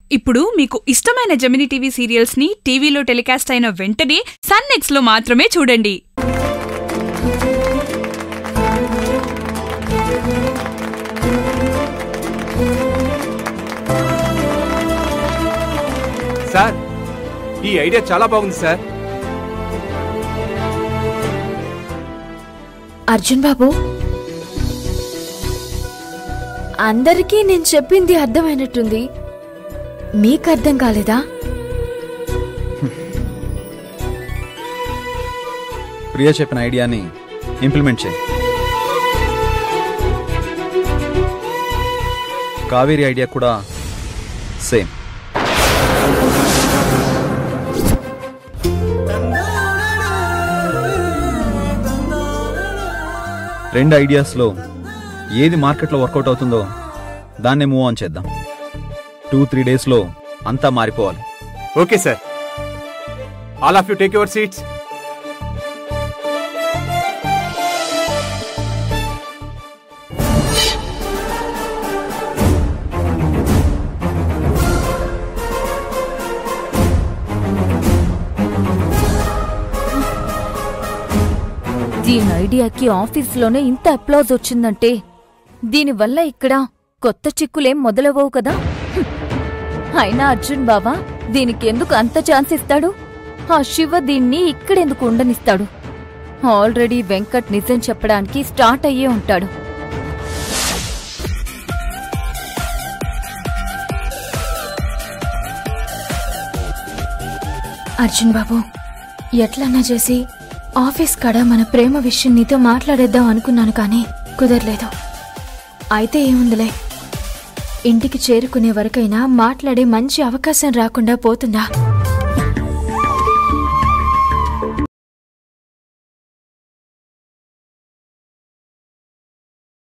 ఇప్పుడు మీకు ఇష్టమైన జమినీ టీవీ సీరియల్స్ ని టీవీలో టెలికాస్ట్ అయిన వెంటనే సన్ నెక్స్ట్ లో మాత్రమే చూడండి సార్ ఈ ఐడియా చాలా బాగుంది సార్ అర్జున్ బాబు అందరికీ నేను చెప్పింది అర్థమైనట్టుంది మీకు అర్థం కాలేదా ప్రియా చెప్పిన ఐడియాని ఇంప్లిమెంట్ చేయి కావేరి ఐడియా కూడా సేమ్ రెండు ఐడియాస్లో ఏది మార్కెట్లో వర్కౌట్ అవుతుందో దాన్నే మూవ్ ఆన్ చేద్దాం టూ త్రీ డేస్లో అంతా మారిపోవాలి okay sir all of you take your seats దీని ఐడియాకి ఆఫీస్లోనే ఇంత అప్లాజ్ వచ్చిందంటే దీనివల్ల ఇక్కడ కొత్త చిక్కులేం మొదలవవు కదా హ్మ్. అయినా అర్జున్ బావా దీనికి ఎందుకు అంత ఛాన్స్ ఇస్తాడు ఆ శివ దీన్ని ఇక్కడెందుకు ఉండనిస్తాడు ఆల్రెడీ వెంకట్ నిజం చెప్పడానికి స్టార్ట్ అయ్యే ఉంటాడు అర్జున్ బాబు ఎట్లన్నా చేసి ఆఫీస్ కాడ మన ప్రేమ విషయం నీతో మాట్లాడేద్దాం అనుకున్నాను కానీ కుదరలేదు అయితే ఏముందిలే ఇంటికి చేరుకునే వరకైనా మాట్లాడే మంచి అవకాశం రాకుండా పోతుందా